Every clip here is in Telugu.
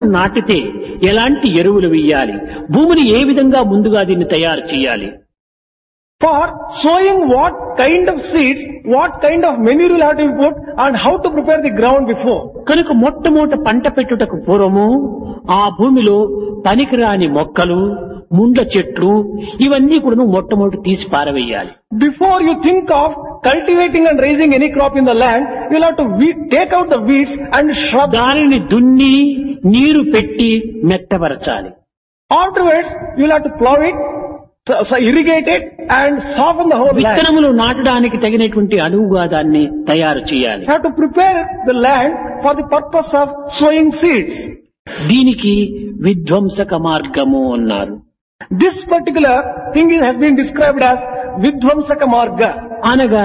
నాటితే ఎలాంటి ఎరువులు వేయాలి భూమిని ఏ విధంగా ముందుగా దీన్ని తయారు చేయాలి For sowing what kind of seeds, what kind of manure will have to be put and how to prepare the ground before. కనుక మొట్టమొదట పంట పెట్టుటకు పూర్వము ఆ భూమిలో పనికిరాని మొక్కలు ముండ్ల చెట్లు ఇవన్నీ కూడా మొట్టమొదటి తీసి పారవేయాలి Before you think of cultivating and raising any crop in the land, you'll have to weed, take out the weeds and shrubs. దానిని దున్ని నీరు పెట్టి మెత్తపరచాలి Afterwards, you'll have to plow it, so- so irrigate it and soften the whole land. విత్తనములు నాటడానికి తగినటువంటి అనువుగా దాన్ని తయారు చేయాలి You have to prepare the land for the purpose of sowing seeds. దీనికి విధ్వంసక మార్గము అన్నారు This particular thing is- has been described as Vidvamsaka Marga. అనగా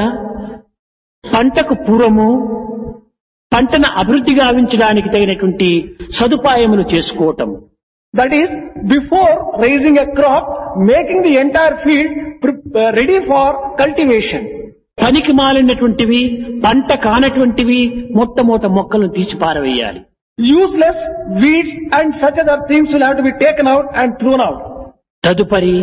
పంటకు పూర్వము పంటను అభివృద్ధి గావించడానికి తగినటువంటి సదుపాయములు చేసుకోవటం That is, before raising a crop, making the entire field pre- uh, ready for cultivation. పనికి మాలినటువంటివి పంట కానటువంటివి మొట్టమొదట మొక్కలను తీసి పారవేయాలి Useless weeds and such other things will have to be taken out and thrown out. తదుపరి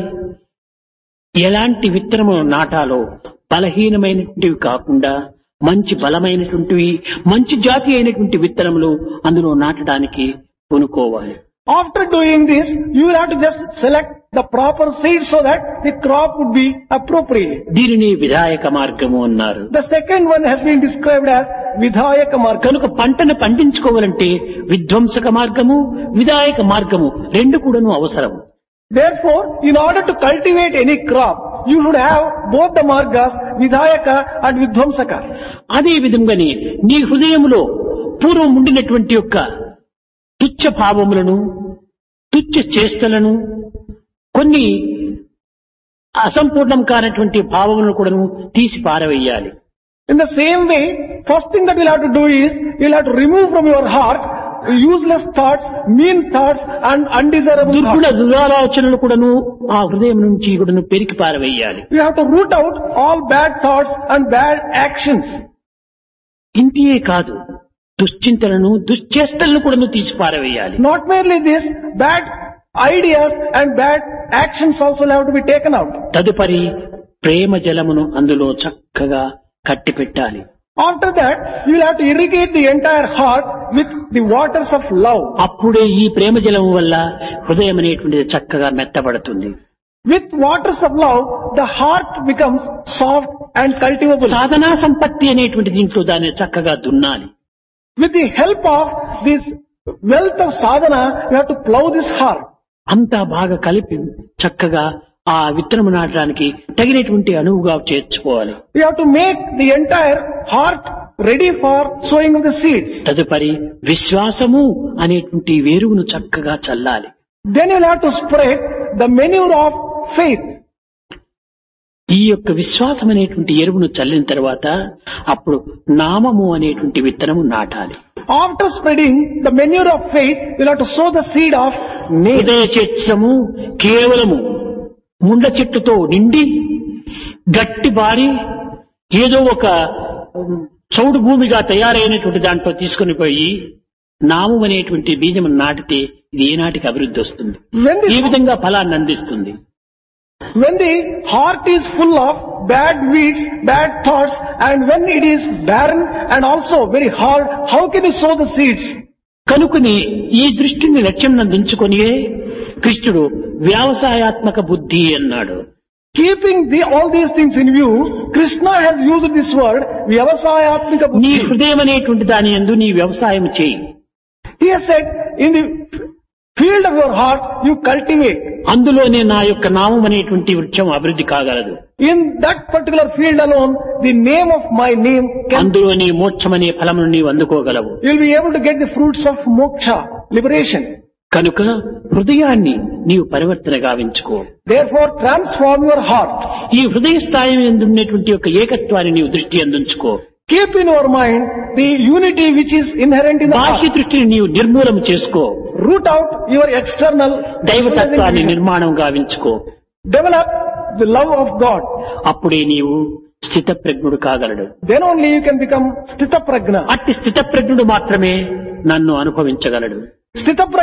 ఎలాంటి విత్తనము నాటాలో బలహీనమైనటువంటివి కాకుండా మంచి బలమైనటువంటివి మంచి జాతి అయినటువంటి విత్తనములు అందులో నాటడానికి కొనుక్కోవాలి After doing this, you will have to just select the proper seeds so that the crop would be appropriate. దీనిని విధాయక మార్గము అన్నారు The second one has been described as Vidhayaka Marga. కనుక పంటను పండించుకోవాలంటే విధ్వంసక మార్గము విధాయక మార్గము రెండు కూడాను అవసరం Therefore, in order to cultivate any crop, you should have both the margas, Vidhayaka and Vidvamsaka. అదే విధంగానే నీ హృదయములో పూర్వం ఉండినటువంటి యొక్క తుచ్చ భావములను తుచ్చ చేష్టలను కొన్ని అసంపూర్ణం కానటువంటి భావములను కూడాను తీసి పారవేయాలి In the same way, first thing that you'll have to do is, you'll have to remove from your heart useless thoughts, mean thoughts and undesirable దుర్గుణ thoughts. దురాలోచనలు కూడాను ఆ హృదయం నుంచి కూడాను పెరికి పారవేయాలి You have to root out all bad thoughts and bad actions. ఇంతియే కాదు దుశ్చింతలను దుశ్చేష్టలను కూడాను తీసి పారవేయాలి Not merely this, bad ideas and bad actions also will have to be taken out. తదుపరి ప్రేమ జలమును అందులో చక్కగా కట్టిపెట్టాలి After that, you'll have to irrigate the entire heart with the waters of love. అప్పుడే ఈ ప్రేమ జలము వల్ల హృదయం అనేటువంటిది చక్కగా మెత్తబడుతుంది With waters of love, the heart becomes soft and cultivable. సాధనా సంపత్తి అనేటువంటి దీంట్లో దాన్ని చక్కగా దున్నాలి With the help of this wealth of sadhana, you have to plow this heart. అంతా బాగా కలిపి చక్కగా ఆ విత్తనము నాటడానికి తగినటువంటి అనువుగా చేర్చుకోవాలి You have to make the entire heart ready for sowing of the seeds. తదుపరి విశ్వాసము అనేటువంటి వేరువును చక్కగా చల్లాలి Then you'll have to spread the manure of faith. ఈ యొక్క విశ్వాసం అనేటువంటి ఎరువును చల్లిన తర్వాత అప్పుడు నామము అనేటువంటి విత్తనము నాటాలి After spreading the manure of faith, you'll have to sow the seed of name. హృదయ చిత్రము కేవలము ముండ చెట్టుతో నిండి గట్టి బారి ఏదో ఒక ఉమ్, చౌడు భూమిగా తయారైనటువంటి దాంట్లో తీసుకుని పోయి నామం అనేటువంటి బీజం నాటితే ఇది ఏనాటికి అభివృద్ధి వస్తుంది When ఏ the, విధంగా ఫలాన్ని అందిస్తుంది when the heart is full of bad weeds, bad thoughts, and when it is barren and also very hard, how can you sow the seeds? కనుకని ఈ దృష్టిని లక్ష్యం నందుంచుకొనియే కృష్ణుడు వ్యవసాయాత్మక బుద్ధి అన్నాడు Keeping the, all these things in view, Krishna has used this word, Vyavasayatmika నీ Buddhi. హృదయం అనేటువంటి దాని ఎందు నీ వ్యవసాయం చేయి He has said, in the field of your heart, you cultivate. అందులోనే నా యొక్క నామం అనేటువంటి వృక్షం అభివృద్ధి కాగలదు In that particular field alone, the name of my name can, అందులోనే మోక్షం అనే ఫలమును నీవు అందుకోగలవు you'll be able to get the fruits of moksha, liberation. కనుక హృదయాన్ని నీవు పరివర్తన గావించుకో Therefore, transform your heart. ఈ హృదయ స్థాయి ఎందు ఉన్నటువంటి యొక్క ఏకత్వాన్ని నీవు దృష్టి అందించుకో Keep in your mind the unity which is inherent in the బాహ్య heart. దృష్టిని నీవు నిర్మూలన చేసుకో Root out your external దైవతత్వాన్ని vision. నిర్మాణం గావించుకో Develop the love of God. అప్పుడే నీవు స్థిత ప్రజ్ఞుడు కాగలడు Then only you can become Stita Prajna. అట్టి స్థిత ప్రజ్ఞుడు మాత్రమే నన్ను అనుభవించగలడు Stita